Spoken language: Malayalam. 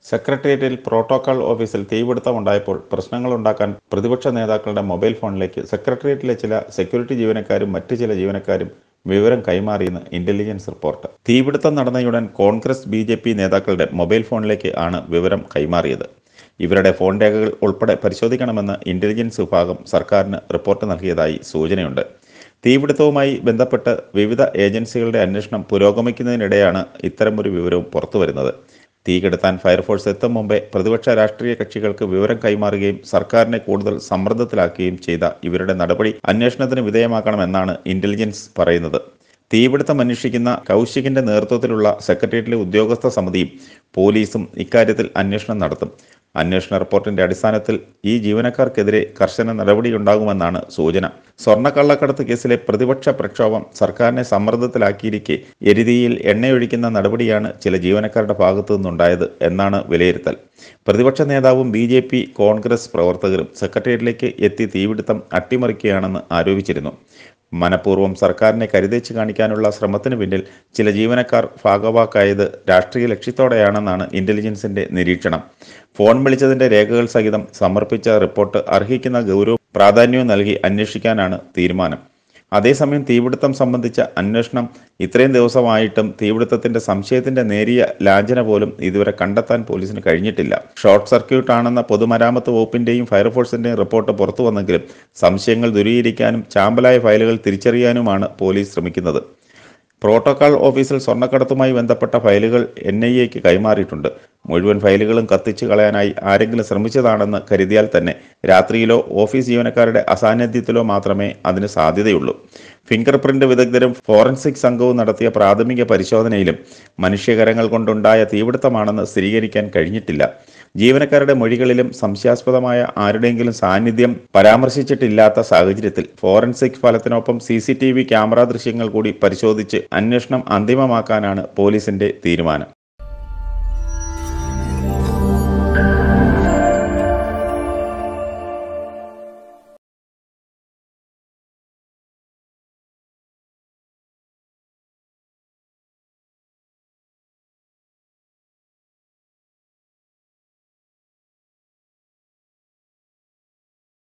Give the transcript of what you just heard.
സെക്രട്ടേറിയറ്റിൽ പ്രോട്ടോകോൾ ഓഫീസിൽ തീപിടുത്തമുണ്ടായപ്പോൾ പ്രശ്നങ്ങളുണ്ടാക്കാൻ പ്രതിപക്ഷ നേതാക്കളുടെ മൊബൈൽ ഫോണിലേക്ക് സെക്രട്ടേറിയറ്റിലെ ചില സെക്യൂരിറ്റി ജീവനക്കാരും മറ്റ് ചില ജീവനക്കാരും വിവരം കൈമാറിയെന്ന് ഇന്റലിജൻസ് റിപ്പോർട്ട് തീപിടുത്തം നടന്നയുടൻ കോൺഗ്രസ് ബി ജെ പി നേതാക്കളുടെ മൊബൈൽ ഫോണിലേക്ക് ആണ് വിവരം കൈമാറിയത് ഇവരുടെ ഫോൺ രേഖകൾ ഉൾപ്പെടെ പരിശോധിക്കണമെന്ന് ഇന്റലിജൻസ് വിഭാഗം സർക്കാരിന് റിപ്പോർട്ട് നൽകിയതായി സൂചനയുണ്ട് തീപിടുത്തവുമായി ബന്ധപ്പെട്ട് വിവിധ ഏജൻസികളുടെ അന്വേഷണം പുരോഗമിക്കുന്നതിനിടെയാണ് ഇത്തരമൊരു വിവരവും പുറത്തുവരുന്നത് തീ കെടുത്താൻ ഫയർഫോഴ്സ് എത്തും മുമ്പേ പ്രതിപക്ഷ രാഷ്ട്രീയ കക്ഷികൾക്ക് വിവരം കൈമാറുകയും സർക്കാരിനെ കൂടുതൽ സമ്മർദ്ദത്തിലാക്കുകയും ചെയ്ത ഇവരുടെ നടപടി അന്വേഷണത്തിന് വിധേയമാക്കണമെന്നാണ് ഇന്റലിജൻസ് പറയുന്നത് തീപിടുത്തം അന്വേഷിക്കുന്ന കൗശികിന്റെ നേതൃത്വത്തിലുള്ള സെക്രട്ടേറിയറ്റിലെ ഉദ്യോഗസ്ഥ സമിതിയും പോലീസും ഇക്കാര്യത്തിൽ അന്വേഷണം നടത്തും അന്വേഷണ റിപ്പോർട്ടിന്റെ അടിസ്ഥാനത്തിൽ ഈ ജീവനക്കാർക്കെതിരെ കർശന നടപടിയുണ്ടാകുമെന്നാണ് സൂചന സ്വർണ്ണക്കള്ളക്കടത്ത് കേസിലെ പ്രതിപക്ഷ പ്രക്ഷോഭം സർക്കാരിനെ സമ്മർദ്ദത്തിലാക്കിയിരിക്കെ എരുതിയിൽ എണ്ണയൊഴിക്കുന്ന നടപടിയാണ് ചില ജീവനക്കാരുടെ ഭാഗത്തു നിന്നുണ്ടായത് എന്നാണ് വിലയിരുത്തൽ പ്രതിപക്ഷ നേതാവും ബി ജെ പി കോൺഗ്രസ് പ്രവർത്തകരും സെക്രട്ടേറിയറ്റിലേക്ക് എത്തി തീപിടുത്തം അട്ടിമറിക്കുകയാണെന്ന് ആരോപിച്ചിരുന്നു മനഃപൂർവ്വം സർക്കാരിനെ കരുതേച്ച് കാണിക്കാനുള്ള ശ്രമത്തിന് പിന്നിൽ ചില ജീവനക്കാർ ഭാഗവാക്കായത് രാഷ്ട്രീയ ലക്ഷ്യത്തോടെയാണെന്നാണ് ഇന്റലിജൻസിന്റെ നിരീക്ഷണം ഫോൺ വിളിച്ചതിന്റെ രേഖകൾ സഹിതം സമർപ്പിച്ച റിപ്പോർട്ട് അർഹിക്കുന്ന ഗൗരവവും പ്രാധാന്യവും നൽകി അന്വേഷിക്കാനാണ് തീരുമാനം അതേസമയം തീപിടുത്തം സംബന്ധിച്ച അന്വേഷണം ഇത്രയും ദിവസമായിട്ടും തീപിടുത്തത്തിന്റെ സംശയത്തിന്റെ നേരിയ ലാഞ്ചന പോലും ഇതുവരെ കണ്ടെത്താൻ പോലീസിന് കഴിഞ്ഞിട്ടില്ല ഷോർട്ട് സർക്യൂട്ട് ആണെന്ന പൊതുമരാമത്ത് വകുപ്പിന്റെയും ഫയർഫോഴ്സിന്റെയും റിപ്പോർട്ട് പുറത്തു വന്നെങ്കിലും സംശയങ്ങൾ ദൂരീകരിക്കാനും ചാമ്പലായ ഫയലുകൾ തിരിച്ചറിയാനുമാണ് പോലീസ് ശ്രമിക്കുന്നത് പ്രോട്ടോകോൾ ഓഫീസിൽ സ്വർണ്ണക്കടത്തുമായി ബന്ധപ്പെട്ട ഫയലുകൾ എൻ ഐ എക്ക് കൈമാറിയിട്ടുണ്ട് മുഴുവൻ ഫയലുകളും കത്തിച്ചു കളയാനായി ആരെങ്കിലും ശ്രമിച്ചതാണെന്ന് കരുതിയാൽ തന്നെ രാത്രിയിലോ ഓഫീസ് ജീവനക്കാരുടെ അസാന്നിധ്യത്തിലോ മാത്രമേ അതിന് സാധ്യതയുള്ളൂ ഫിംഗർ പ്രിന്റ് വിദഗ്ധരും ഫോറൻസിക് സംഘവും നടത്തിയ പ്രാഥമിക പരിശോധനയിലും മനുഷ്യകരങ്ങൾ കൊണ്ടുണ്ടായ തീപിടുത്തമാണെന്ന് സ്ഥിരീകരിക്കാൻ കഴിഞ്ഞിട്ടില്ല ജീവനക്കാരുടെ മൊഴികളിലും സംശയാസ്പദമായ ആരുടെയെങ്കിലും സാന്നിധ്യം പരാമർശിച്ചിട്ടില്ലാത്ത സാഹചര്യത്തിൽ ഫോറൻസിക് ഫലത്തിനൊപ്പം C C T V camera ദൃശ്യങ്ങൾ കൂടി പരിശോധിച്ച് അന്വേഷണം അന്തിമമാക്കാനാണ് പോലീസിന്റെ തീരുമാനം